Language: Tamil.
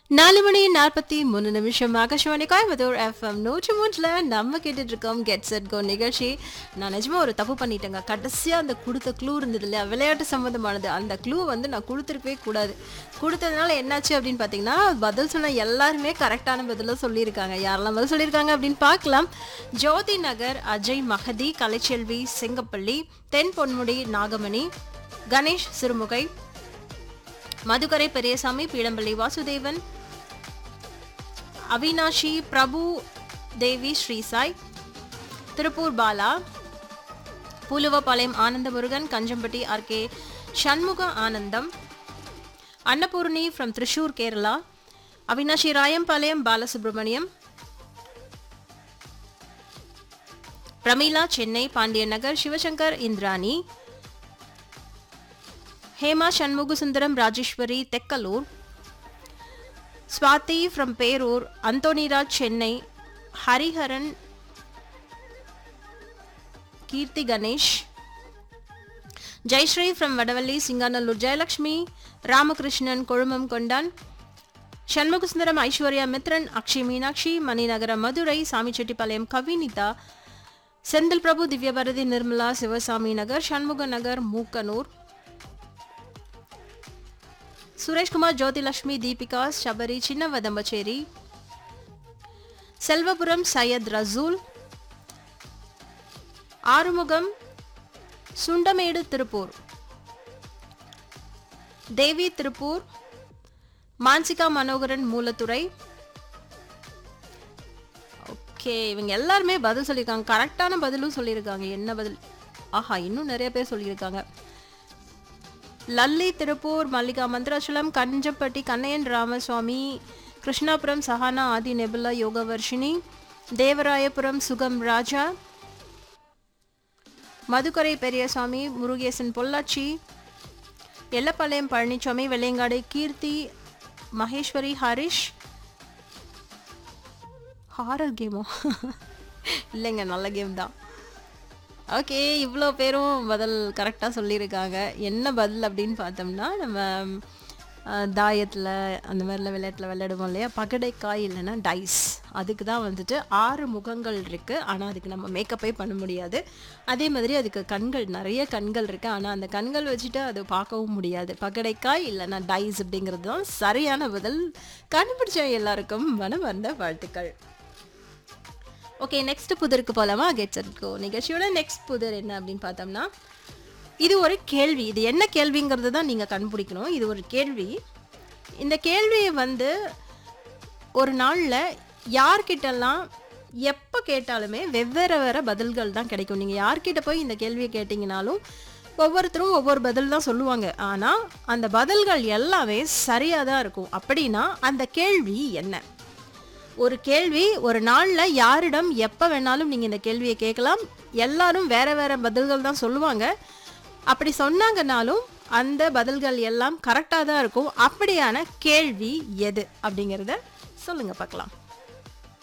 நாலு மணி நாற்பத்தி மூணு நிமிஷம் ஆகாஷவாணி கோயம்புத்தூர் எஃப்எம் நூற்றி மூன்றில் நம்ம கேட்டுட்டு இருக்கோம் கெட் செட் கோ நிகழ்ச்சி நான் நிஜமா ஒரு தப்பு பண்ணிட்டேங்க கடைசியாக அந்த கொடுத்த க்ளூ இருந்தது இல்லையா விளையாட்டு சம்மந்தமானது அந்த க்ளூ வந்து நான் கொடுத்துருக்கவே கூடாது கொடுத்ததுனால என்னாச்சு அப்படின்னு பார்த்தீங்கன்னா பதில் சொன்ன எல்லாருமே கரெக்டான பதிலாக சொல்லியிருக்காங்க யாரெல்லாம் பதில் சொல்லியிருக்காங்க அப்படின்னு பார்க்கலாம் ஜோதி நகர் அஜய் மகதி கலைச்செல்வி செங்கப்பள்ளி தென் பொன்முடி நாகமணி கணேஷ் சிறுமுகை மதுக்கரை பெரியசாமி பீடம்பள்ளி வாசுதேவன் அவினாஷி பிரபு தேவி ஸ்ரீசாய் திருப்பூர் பாலா பூலுவபாளையம் ஆனந்த Murugan Kanjampatti RK Shanmuga Anandam Annapoorni from Thrissur Kerala Avinashi Rayampalayam Balasubramaniam Prameela Chennai Pandian Nagar Sivasankar Indrani Hema Shanmugasundaram Rajeswari Thekkalur Swathi from Perur Antonyraj Chennai Hariharan Keerthi Ganesh Jayashree from Vadavalli Singanallur Jayalakshmi Ramakrishnan Kolumam Kondan Shanmugasundaram Aishwarya Mithran Akshay Meenakshi Maninagaram Madurai Samichettipalayam கவினிதா Senthil Prabhu Divyabharathi Nirmala Sivasamy Nagar Shanmuga Nagar Mookkanur Sureshkumar Jyothilakshmi Deepika Sabari Chinna Vadambacheri Selvapuram Syed Rasool Arumugam Sundamedu Tiruppur Devi Tiruppur Mansika Manoharan Moolathurai okay இவங்க எல்லாருமே பதில் சொல்லியிருக்காங்க கரெக்டான பதிலும் சொல்லியிருக்காங்க என்ன பதில் ஆஹா இன்னும் நிறைய பேர் சொல்லியிருக்காங்க லல்லி திருப்பூர் மல்லிகா மந்திராச்சலம் கஞ்சப்பட்டி கண்ணையன் ராமசுவாமி கிருஷ்ணாபுரம் சஹானா ஆதி நெபுலா யோகவர்ஷினி தேவராயபுரம் சுகம் ராஜா மதுக்கரை பெரியசாமி முருகேசன் பொள்ளாச்சி எல்லப்பாளையம் பழனிசாமி வெள்ளையங்காடு கீர்த்தி மகேஸ்வரி ஹரிஷ் ஹாரர் கேமோ இல்லைங்க நல்ல கேம் தான் ஓகே இவ்வளோ பேரும் பதில் கரெக்டாக சொல்லியிருக்காங்க என்ன பதில் அப்படின்னு பார்த்தோம்னா நம்ம தாயத்தில் அந்த மாதிரிலாம் விளையாட்டில் விளையாடுவோம் இல்லையா பகடைக்காய் இல்லைன்னா டைஸ் அதுக்கு தான் வந்துட்டு ஆறு முகங்கள் இருக்குது ஆனால் அதுக்கு நம்ம மேக்கப்பே பண்ண முடியாது அதே மாதிரி அதுக்கு கண்கள் நிறைய கண்கள் இருக்குது ஆனால் அந்த கண்கள் வச்சுட்டு அது பார்க்கவும் முடியாது பகடைக்காய் இல்லைன்னா டைஸ் அப்படிங்கிறது தான் சரியான பதில் கண்டுபிடிச்ச எல்லாருக்கும் மனம் வந்த வாழ்த்துக்கள் ஓகே நெக்ஸ்ட் புதருக்கு போகலாமா கெட் செட் கோ நிகழ்ச்சியோட நெக்ஸ்ட் புதர் என்ன அப்படின்னு பார்த்தோம்னா இது ஒரு கேள்வி இது என்ன கேள்விங்கிறது தான் நீங்கள் கண்டுபிடிக்கணும் இது ஒரு கேள்வி இந்த கேள்வியை வந்து ஒரு நாளில் யார்கிட்டலாம் எப்போ கேட்டாலுமே வெவ்வேறு வேறு பதில்கள் தான் கிடைக்கும் நீங்கள் யார்கிட்ட போய் இந்த கேள்வியை கேட்டிங்கனாலும் ஒவ்வொருத்தரும் ஒவ்வொரு பதில் தான் சொல்லுவாங்க ஆனால் அந்த பதில்கள் எல்லாமே சரியாக தான் இருக்கும் அப்படின்னா அந்த கேள்வி என்ன ஒரு கேள்வி ஒரு நாளில் யாரிடம் எப்போ வேணாலும் நீங்கள் இந்த கேள்வியை கேட்கலாம் எல்லாரும் வேற வேற பதில்கள் தான் சொல்லுவாங்க அப்படி சொன்னாங்கனாலும் அந்த பதில்கள் எல்லாம் கரெக்டாக தான் இருக்கும் அப்படியான கேள்வி எது அப்படிங்கிறத சொல்லுங்க பார்க்கலாம்